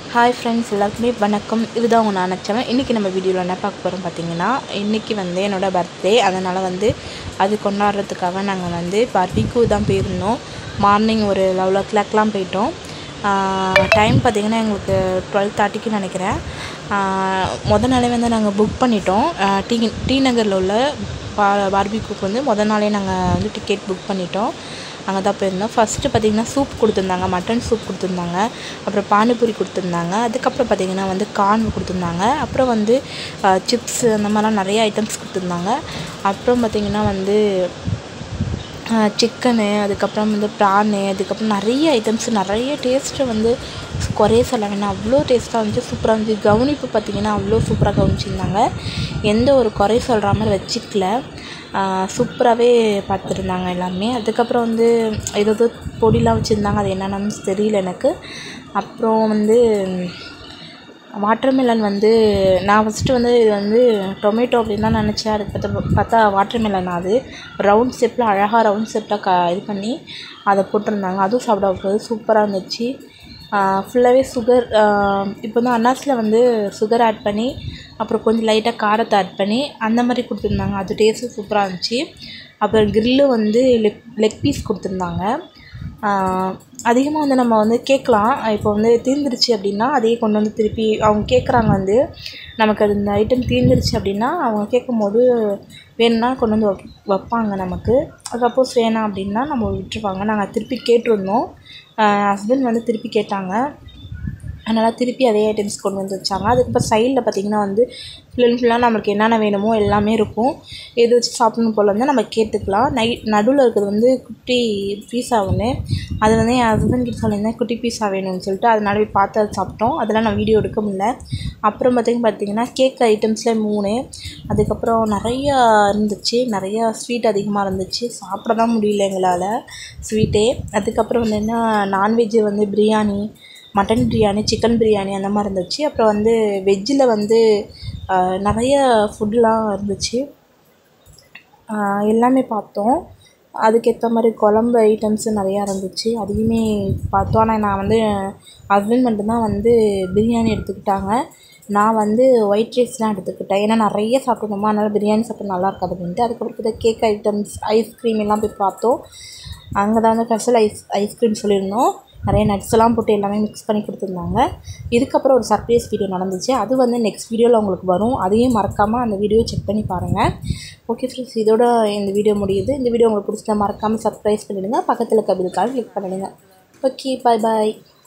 hi friends எல்லாருக்குமே வணக்கம் இதுதான் உங்கள் நான் நினச்சவன் இன்றைக்கி நம்ம வீடியோவில் என்ன பார்க்க போகிறோம் பார்த்தீங்கன்னா இன்றைக்கி வந்து என்னோடய பர்த்டே அதனால் வந்து அது கொண்டாடுறதுக்காக நாங்கள் வந்து பார்பிக்யூ தான் போயிருந்தோம் மார்னிங் ஒரு லெவல் ஓ கிளாக்லாம் போயிட்டோம் டைம் பார்த்திங்கன்னா எங்களுக்கு டுவெல் தேர்ட்டிக்கு நினைக்கிறேன் முத நாளே வந்து நாங்கள் புக் பண்ணிட்டோம் டி டி நகரில் உள்ள பா பார்பிக்யூக்கு வந்து முத நாளே நாங்கள் வந்து டிக்கெட் புக் பண்ணிட்டோம் அங்கே தான் போயிருந்தோம் ஃபஸ்ட்டு பார்த்திங்கன்னா சூப் கொடுத்துருந்தாங்க மட்டன் சூப் கொடுத்துருந்தாங்க அப்புறம் பானிபூரி கொடுத்துருந்தாங்க அதுக்கப்புறம் பார்த்திங்கன்னா வந்து கார்ன் கொடுத்துருந்தாங்க அப்புறம் வந்து சிப்ஸ் அந்த மாதிரிலாம் நிறைய ஐட்டம்ஸ் கொடுத்துருந்தாங்க அப்புறம் பார்த்திங்கன்னா வந்து சிக்கனு அதுக்கப்புறம் வந்து ப்ரானு அதுக்கப்புறம் நிறைய ஐட்டம்ஸ் நிறைய டேஸ்ட்டு வந்து குறைய சொல்ல வேணாம் அவ்வளோ டேஸ்ட்டாக இருந்துச்சு சூப்பராக இருந்துச்சு கவனிப்பு பார்த்திங்கன்னா அவ்வளோ சூப்பராக கவனிச்சிருந்தாங்க எந்த ஒரு குறை சொல்கிற மாதிரி வச்சுக்கல சூப்பராகவே பார்த்துருந்தாங்க எல்லாமே அதுக்கப்புறம் வந்து ஏதோ பொடிலாம் வச்சுருந்தாங்க அது என்னென்னு தெரியல எனக்கு அப்புறம் வந்து வாட்டர்மெலன் வந்து நான் ஃபஸ்ட்டு வந்து இது வந்து டொமேட்டோ அப்படின்னு தான் நினச்சேன் அதுக்கு பார்த்தா பார்த்தா வாட்டர்மெலன் அது ரவுண்ட் ஷேப்பில் அழகாக ரவுண்ட் ஷேப்பில் க இது பண்ணி அதை போட்டிருந்தாங்க அதுவும் சாப்பிட போது சூப்பராக இருந்துச்சு ஃபுல்லாகவே சுகர் இப்போ வந்து அன்னாஸில் வந்து சுகர் ஆட் பண்ணி அப்புறம் கொஞ்சம் லைட்டாக காரத்தை ஆட் பண்ணி அந்த மாதிரி கொடுத்துருந்தாங்க அது டேஸ்ட்டும் சூப்பராக இருந்துச்சு அப்புறம் கிரில்லு வந்து லெக் லெக் பீஸ் கொடுத்துருந்தாங்க அதிகமாக வந்து நம்ம வந்து கேட்கலாம் இப்போ வந்து தீர்ந்துருச்சு அப்படின்னா அதையே கொண்டு வந்து திருப்பி அவங்க கேட்குறாங்க வந்து நமக்கு அது இந்த ஐட்டம் தீர்ந்துருச்சு அப்படின்னா அவங்க கேட்கும்போது வேணும்னா கொண்டு வந்து வைப் வைப்பாங்க நமக்கு சப்போஸ் வேணாம் அப்படின்னா நம்ம விட்டுருவாங்க நாங்கள் திருப்பி கேட்டிருந்தோம் ஹஸ்பண்ட் வந்து திருப்பி கேட்டாங்க அதனால் திருப்பி அதே ஐட்டம்ஸ் கொண்டு வந்து வச்சாங்க அதுக்கப்புறம் சைடில் பார்த்திங்கன்னா வந்து ஃபுல் அண்ட் ஃபுல்லாக நம்மளுக்கு என்னென்ன வேணுமோ எல்லாமே இருக்கும் எது வச்சு சாப்பிடணும் போல் வந்து நம்ம கேட்டுக்கலாம் நை நடுவில் இருக்கிறது வந்து குட்டி பீஸா ஒன்று அது வந்து என் ஹஸ்பண்ட் கிட்ட சொல்லியிருந்தேன் குட்டி பீஸா வேணும்னு சொல்லிட்டு அதனால போய் பார்த்து அதை சாப்பிட்டோம் அதெல்லாம் நான் வீடியோ எடுக்க முடியல அப்புறம் பார்த்திங்க பார்த்திங்கன்னா கேக் ஐட்டம்ஸில் மூணு அதுக்கப்புறம் நிறையா இருந்துச்சு நிறையா ஸ்வீட் அதிகமாக இருந்துச்சு சாப்பிட தான் முடியல எங்களால் ஸ்வீட்டே அதுக்கப்புறம் வந்து என்ன நான்வெஜ்ஜு வந்து பிரியாணி மட்டன் பிரியாணி சிக்கன் பிரியாணி அந்த மாதிரி இருந்துச்சு அப்புறம் வந்து வெஜ்ஜில் வந்து நிறைய ஃபுட்டுலாம் இருந்துச்சு எல்லாமே பார்த்தோம் அதுக்கேற்ற மாதிரி குழம்பு ஐட்டம்ஸு நிறையா இருந்துச்சு அதையுமே பார்த்தோம் ஆனால் நான் வந்து ஹஸ்பண்ட் மட்டும்தான் வந்து பிரியாணி எடுத்துக்கிட்டாங்க நான் வந்து ஒயிட் ரைஸ் தான் எடுத்துக்கிட்டேன் ஏன்னா நிறைய சாப்பிட்ருந்தோமா அதனால் பிரியாணி சாப்பிட நல்லா இருக்காது அப்படின்ட்டு அதுக்கப்புறம் பார்த்தா கேக் ஐட்டம்ஸ் ஐஸ்கிரீம் எல்லாம் போய் பார்த்தோம் அங்கே தான் வந்து ஸ்பெஷல் ஐஸ் ஐஸ்கிரீம் சொல்லியிருந்தோம் நிறைய நட்ஸ் எல்லாம் போட்டு எல்லாமே மிக்ஸ் பண்ணி கொடுத்துருந்தாங்க இதுக்கப்புறம் ஒரு சர்ப்ரைஸ் வீடியோ நடந்துச்சு அது வந்து நெக்ஸ்ட் வீடியோவில் உங்களுக்கு வரும் அதையும் மறக்காமல் அந்த வீடியோ செக் பண்ணி பாருங்கள் ஓகே ஃப்ரெண்ட்ஸ் இதோட இந்த வீடியோ முடியுது இந்த வீடியோ உங்களுக்கு பிடிச்சா மறக்காமல் சர்ப்ரைஸ் பண்ணிவிடுங்க பக்கத்தில் கபிலுக்காக கிளிக் பண்ணிவிடுங்க ஓகே பாய் பாய்